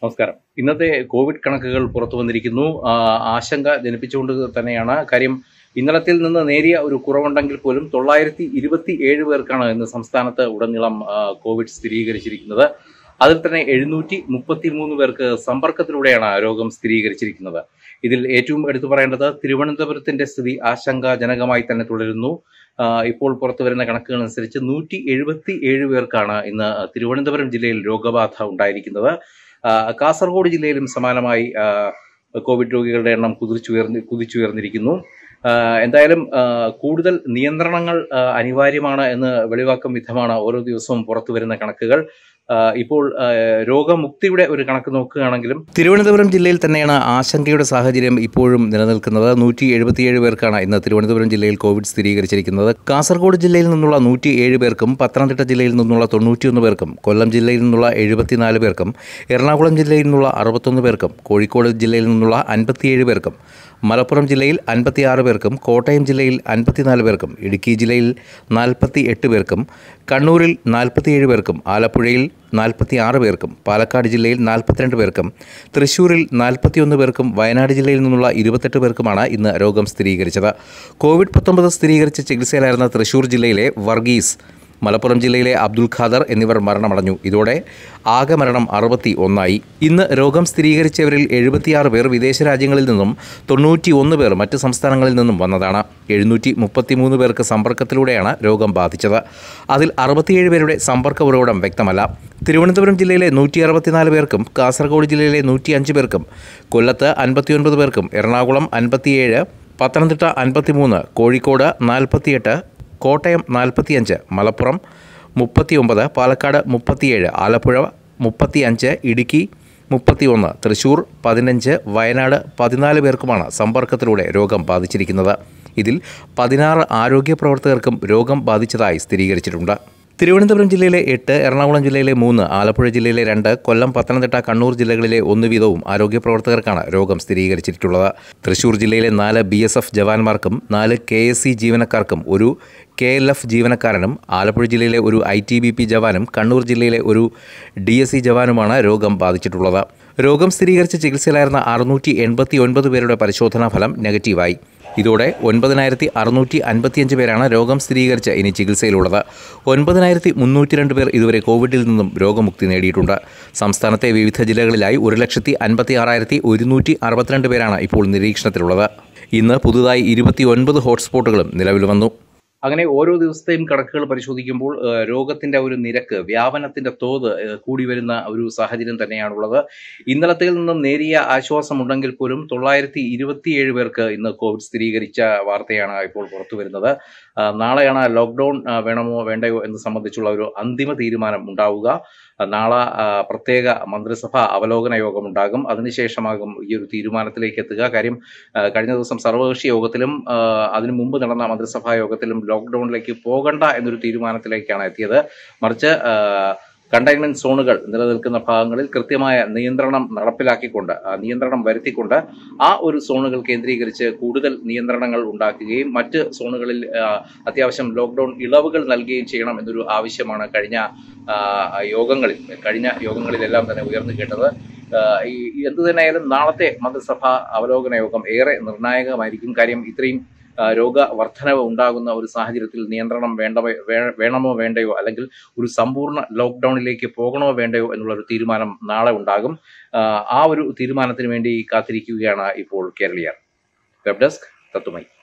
നമസ്കാരം ഇന്നത്തെ കോവിഡ് കണക്കുകൾ പുറത്തു വന്നിരിക്കുന്നു ആ, ആശങ്ക ജനിപ്പിച്ചുകൊണ്ട് തന്നെയാണ് കാര്യം ഇന്നലത്തിൽ നിന്ന് നേരിയ ഒരു കുറവുണ്ടെങ്കിൽ പോലും തൊള്ളായിരത്തി ഇരുപത്തി ഏഴ് പേർക്കാണ് ഇന്ന് സംസ്ഥാനത്ത് ഉടനീളം ആ, കോവിഡ് സ്ഥിരീകരിച്ചിരിക്കുന്നത് അതിൽ തന്നെ എഴുന്നൂറ്റി മുപ്പത്തി മൂന്ന് പേർക്ക് സമ്പർക്കത്തിലൂടെയാണ് രോഗം സ്ഥിരീകരിച്ചിരിക്കുന്നത് ഇതിൽ ഏറ്റവും എടുത്തു പറയേണ്ടത് തിരുവനന്തപുരത്തിന്റെ സ്ഥിതി ആശങ്കാജനകമായി തന്നെ തുടരുന്നു ആ, ഇപ്പോൾ പുറത്തു വരുന്ന കണക്കുകൾ അനുസരിച്ച് നൂറ്റി എഴുപത്തി ഏഴ് പേർക്കാണ് ഇന്ന് തിരുവനന്തപുരം ജില്ലയിൽ രോഗബാധ ഉണ്ടായിരിക്കുന്നത് ആ, കാസർഗോഡ് ജില്ലയിലും സമാനമായി ആ, കോവിഡ് രോഗികളുടെ എണ്ണം കുതിച്ചുയർന്നി കുതിച്ചുയർന്നിരിക്കുന്നു ആ, എന്തായാലും ആ, കൂടുതൽ നിയന്ത്രണങ്ങൾ ആ, അനിവാര്യമാണ് എന്ന് വെളിവാക്കും വിധമാണ് ഓരോ ദിവസവും പുറത്തു വരുന്ന കണക്കുകൾ ആ, ഇപ്പോൾ ആ, രോഗമുക്തിയുടെ ഒരു കണക്ക് നോക്കുകയാണെങ്കിലും തിരുവനന്തപുരം ജില്ലയിൽ തന്നെയാണ് ആശങ്കയുടെ സാഹചര്യം ഇപ്പോഴും നിലനിൽക്കുന്നത് നൂറ്റി എഴുപത്തിയേഴ് പേർക്കാണ് ഇന്ന് തിരുവനന്തപുരം ജില്ലയിൽ കോവിഡ് സ്ഥിരീകരിച്ചിരിക്കുന്നത് കാസർഗോഡ് ജില്ലയിൽ നിന്നുള്ള നൂറ്റി ഏഴ് പേർക്കും പത്തനംതിട്ട ജില്ലയിൽ നിന്നുള്ള തൊണ്ണൂറ്റിയൊന്ന് പേർക്കും കൊല്ലം ജില്ലയിൽ നിന്നുള്ള എഴുപത്തിനാല് പേർക്കും എറണാകുളം ജില്ലയിൽ നിന്നുള്ള അറുപത്തൊന്ന് പേർക്കും കോഴിക്കോട് ജില്ലയിൽ നിന്നുള്ള അൻപത്തിയേഴ് പേർക്കും മലപ്പുറം ജില്ലയിൽ അൻപത്തിയാറ് പേർക്കും കോട്ടയം ജില്ലയിൽ അൻപത്തിനാല് പേർക്കും ഇടുക്കി ജില്ലയിൽ നാൽപ്പത്തി എട്ട് പേർക്കും കണ്ണൂരിൽ നാൽപ്പത്തിയേഴ് പേർക്കും ആലപ്പുഴയിൽ നാൽപ്പത്തി ആറ് പേർക്കും പാലക്കാട് ജില്ലയിൽ നാൽപ്പത്തിരണ്ട് പേർക്കും തൃശ്ശൂരിൽ നാൽപ്പത്തിയൊന്ന് പേർക്കും വയനാട് ജില്ലയിൽ നിന്നുള്ള ഇരുപത്തെട്ട് പേർക്കുമാണ് ഇന്ന് രോഗം സ്ഥിരീകരിച്ചത് കോവിഡ് പത്തൊമ്പത് സ്ഥിരീകരിച്ച് ചികിത്സയിലായിരുന്ന തൃശ്ശൂർ ജില്ലയിലെ വർഗീസ് മലപ്പുറം ജില്ലയിലെ അബ്ദുൽ ഖാദർ എന്നിവർ മരണമടഞ്ഞു ഇതോടെ ആകെ മരണം അറുപത്തി ഒന്നായി ഇന്ന് രോഗം സ്ഥിരീകരിച്ചവരിൽ എഴുപത്തിയാറ് പേർ വിദേശ രാജ്യങ്ങളിൽ നിന്നും തൊണ്ണൂറ്റി ഒന്ന് പേർ മറ്റ് സംസ്ഥാനങ്ങളിൽ നിന്നും വന്നതാണ് എഴുന്നൂറ്റി മുപ്പത്തിമൂന്ന് പേർക്ക് സമ്പർക്കത്തിലൂടെയാണ് രോഗം ബാധിച്ചത് അതിൽ അറുപത്തിയേഴ് പേരുടെ സമ്പർക്ക ഉറവിടം വ്യക്തമല്ല തിരുവനന്തപുരം ജില്ലയിലെ നൂറ്റി അറുപത്തിനാല് പേർക്കും കാസർഗോഡ് ജില്ലയിലെ നൂറ്റി അഞ്ച് പേർക്കും കൊല്ലത്ത് അൻപത്തിയൊൻപത് പേർക്കും എറണാകുളം അൻപത്തിയേഴ് പത്തനംതിട്ട അൻപത്തിമൂന്ന് കോഴിക്കോട് നാൽപ്പത്തിയെട്ട് കോട്ടയം നാൽപ്പത്തിയഞ്ച് മലപ്പുറം മുപ്പത്തിയൊമ്പത് പാലക്കാട് മുപ്പത്തിയേഴ് ആലപ്പുഴ മുപ്പത്തിയഞ്ച് ഇടുക്കി മുപ്പത്തിയൊന്ന് തൃശൂർ പതിനഞ്ച് വയനാട് പതിനാല് പേർക്കുമാണ് സമ്പർക്കത്തിലൂടെ രോഗം ബാധിച്ചിരിക്കുന്നത് ഇതിൽ പതിനാറ് ആരോഗ്യ പ്രവർത്തകർക്കും രോഗം ബാധിച്ചതായി സ്ഥിരീകരിച്ചിട്ടുണ്ട് തിരുവനന്തപുരം ജില്ലയിലെ എട്ട് എറണാകുളം ജില്ലയിലെ മൂന്ന് ആലപ്പുഴ ജില്ലയിലെ രണ്ട് കൊല്ലം പത്തനംതിട്ട കണ്ണൂർ ജില്ലകളിലെ ഒന്ന് വീതവും ആരോഗ്യ പ്രവർത്തകർക്കാണ് രോഗം സ്ഥിരീകരിച്ചിട്ടുള്ളത് തൃശൂർ ജില്ലയിലെ നാല് ബി എസ് എഫ് ജവാന്മാർക്കും നാല് കെ എസ് സി ജീവനക്കാർക്കും ഒരു കെ എൽ എഫ് ജീവനക്കാരനും ആലപ്പുഴ ജില്ലയിലെ ഒരു ഐ ടി ബി പി ജവാനും കണ്ണൂർ ജില്ലയിലെ ഒരു ഡി എസ് സി ജവാനുമാണ് രോഗം ബാധിച്ചിട്ടുള്ളത് രോഗം സ്ഥിരീകരിച്ച് ചികിത്സയിലായിരുന്ന അറുന്നൂറ്റി എൺപത്തി ഒൻപത് പേരുടെ പരിശോധനാ ഫലം നെഗറ്റീവായി ഇതോടെ ഒൻപതിനായിരത്തി അറുന്നൂറ്റി അൻപത്തിയഞ്ച് പേരാണ് രോഗം സ്ഥിരീകരിച്ച് ഇനി ചികിത്സയിലുള്ളത് ഒൻപതിനായിരത്തി മുന്നൂറ്റി രണ്ട് പേർ ഇതുവരെ കോവിഡിൽ നിന്നും രോഗമുക്തി നേടിയിട്ടുണ്ട് സംസ്ഥാനത്തെ വിവിധ ജില്ലകളിലായി ഒരു ലക്ഷത്തി അൻപത്തി ആറായിരത്തി ഒരുന്നൂറ്റി അറുപത്തിരണ്ട് പേരാണ് ഇപ്പോൾ നിരീക്ഷണത്തിലുള്ളത് ഇന്ന് പുതുതായി ഇരുപത്തി ഒൻപത് ഹോട്ട്സ്പോട്ടുകളും നിലവിൽ വന്നു അങ്ങനെ ഓരോ ദിവസത്തെയും കണക്കുകൾ പരിശോധിക്കുമ്പോൾ ഏഹ്, രോഗത്തിന്റെ ഒരു നിരക്ക് വ്യാപനത്തിന്റെ തോത് ഏഹ്, കൂടി വരുന്ന ഒരു സാഹചര്യം തന്നെയാണുള്ളത് ഇന്നലത്തിൽ നിന്നും നേരിയ ആശ്വാസമുണ്ടെങ്കിൽ പോലും തൊള്ളായിരത്തി ഇരുപത്തിയേഴ് പേർക്ക് ഇന്ന് കോവിഡ് സ്ഥിരീകരിച്ച വാർത്തയാണ് ഇപ്പോൾ പുറത്തു വരുന്നത് ആ, നാളെയാണ് ലോക്ക്ഡൌൺ ആ, വേണമോ വേണ്ടയോ എന്ന് സംബന്ധിച്ചുള്ള ഒരു അന്തിമ തീരുമാനം ഉണ്ടാവുക ആ, നാളെ ആ, പ്രത്യേക മന്ത്രിസഭ അവലോകന യോഗം ഉണ്ടാകും അതിനുശേഷമാകും ഈ ഒരു തീരുമാനത്തിലേക്ക് എത്തുക കാര്യം ആ, കഴിഞ്ഞ ദിവസം സർവകക്ഷി യോഗത്തിലും ആ, അതിനു മുമ്പ് നടന്ന മന്ത്രിസഭാ യോഗത്തിലും ലോക്ക്ഡൌണിലേക്ക് പോകണ്ട എന്നൊരു തീരുമാനത്തിലേക്കാണ് എത്തിയത് മറിച്ച് ആ, കണ്ടെയ്ൻമെന്റ് സോണുകൾ നിലനിൽക്കുന്ന ഭാഗങ്ങളിൽ കൃത്യമായ നിയന്ത്രണം നടപ്പിലാക്കിക്കൊണ്ട് ആ, നിയന്ത്രണം വരുത്തിക്കൊണ്ട് ആ ഒരു സോണുകൾ കേന്ദ്രീകരിച്ച് കൂടുതൽ നിയന്ത്രണങ്ങൾ ഉണ്ടാക്കുകയും മറ്റ് സോണുകളിൽ ആ, അത്യാവശ്യം ലോക്ക്ഡൌൺ ഇളവുകൾ നൽകുകയും ചെയ്യണം എന്നൊരു ആവശ്യമാണ് കഴിഞ്ഞ ആ, യോഗങ്ങളിൽ കഴിഞ്ഞ യോഗങ്ങളിലെല്ലാം തന്നെ ഉയർന്നു കേട്ടത് ആ, ഈ എന്തു തന്നെയായാലും നാളത്തെ മന്ത്രിസഭാ അവലോകന യോഗം ഏറെ നിർണായകമായിരിക്കും കാര്യം ഇത്രയും ആ, രോഗവർദ്ധനവ് ഉണ്ടാകുന്ന ഒരു സാഹചര്യത്തിൽ നിയന്ത്രണം വേണ്ട വേണമോ വേണ്ടയോ അല്ലെങ്കിൽ ഒരു സമ്പൂർണ്ണ ലോക്ക്ഡൌണിലേക്ക് പോകണോ വേണ്ടയോ എന്നുള്ള ഒരു തീരുമാനം നാളെ ഉണ്ടാകും ആ, ആ ഒരു തീരുമാനത്തിന് വേണ്ടി കാത്തിരിക്കുകയാണ് ഇപ്പോൾ കേരളീയർ വെബ് ഡെസ്ക് തത്തുമൈ